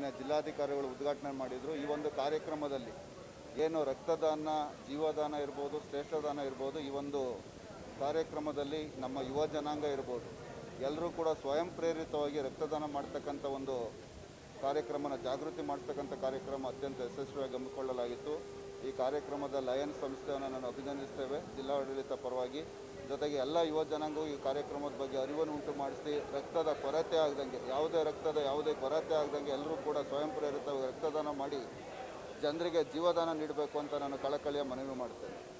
ಮಾನ್ಯ ಜಿಲ್ಲಾಧಿಕಾರಿಗಳು ಉದ್ಘಾಟನೆ ಮಾಡಿದರು ಈ ಒಂದು ಕಾರ್ಯಕ್ರಮದಲ್ಲಿ ಏನು ರಕ್ತದಾನ ಜೀವದಾನ ಇರ್ಬೋದು ಶ್ರೇಷ್ಠದಾನ ಇರ್ಬೋದು ಈ ಒಂದು ಕಾರ್ಯಕ್ರಮದಲ್ಲಿ ನಮ್ಮ ಯುವ ಜನಾಂಗ ಇರ್ಬೋದು ಎಲ್ಲರೂ ಕೂಡ ಸ್ವಯಂ ಪ್ರೇರಿತವಾಗಿ ರಕ್ತದಾನ ಮಾಡ್ತಕ್ಕಂಥ ಒಂದು ಕಾರ್ಯಕ್ರಮನ ಜಾಗೃತಿ ಮಾಡ್ತಕ್ಕಂಥ ಕಾರ್ಯಕ್ರಮ ಅತ್ಯಂತ ಯಶಸ್ವಿಯಾಗಿ ಹಮ್ಮಿಕೊಳ್ಳಲಾಗಿತ್ತು ಈ ಕಾರ್ಯಕ್ರಮದ ಲಯನ್ಸ್ ಸಂಸ್ಥೆಯನ್ನು ನಾನು ಅಭಿನಂದಿಸ್ತೇವೆ ಜಿಲ್ಲಾಡಳಿತ ಪರವಾಗಿ ಜೊತೆಗೆ ಎಲ್ಲ ಯುವ ಜನಾಂಗವು ಈ ಕಾರ್ಯಕ್ರಮದ ಬಗ್ಗೆ ಅರಿವನ್ನು ಉಂಟು ಮಾಡಿಸಿ ರಕ್ತದ ಕೊರತೆ ಆಗದಂಗೆ ಯಾವುದೇ ರಕ್ತದ ಯಾವುದೇ ಕೊರತೆ ಆಗದಂಗೆ ಎಲ್ಲರೂ ಕೂಡ ಸ್ವಯಂ ಪ್ರೇರಿತವಾಗಿ ರಕ್ತದಾನ ಮಾಡಿ ಜನರಿಗೆ ಜೀವದಾನ ನೀಡಬೇಕು ಅಂತ ನಾನು ಕಳಕಳಿಯ ಮನವಿ ಮಾಡ್ತೇನೆ